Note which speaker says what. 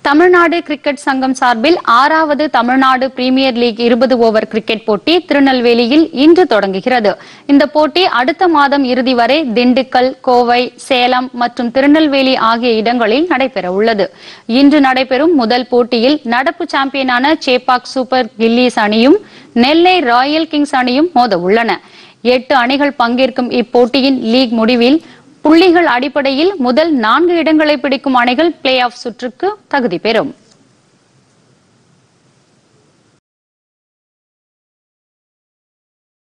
Speaker 1: Tamil Nadu cricket சங்கம் சார்பில் ஆறாவது தமிழ்நாடு பிரீமியர் லீக் இருபது ஓவர் கிரிக்கெட் போட்டி திருநெல்வேலியில் இன்று தொடங்குகிறது இந்த போட்டி அடுத்த மாதம் இறுதி வரை திண்டுக்கல் கோவை சேலம் மற்றும் திருநெல்வேலி ஆகிய இடங்களில் நடைபெற உள்ளது இன்று நடைபெறும் முதல் போட்டியில் நடப்பு சாம்பியனான சேப்பாக் சூப்பர் கில்லிஸ் அணியும் நெல்லை ராயல் கிங்ஸ் அணியும் மோத உள்ளன எட்டு அணிகள் பங்கேற்கும் இப்போட்டியின் லீக் முடிவில் புள்ளிகள் அடிப்படையில் முதல் நான்கு இடங்களை பிடிக்கும் அணிகள் பிளே ஆஃப் சுற்றுக்கு தகுதி பெறும்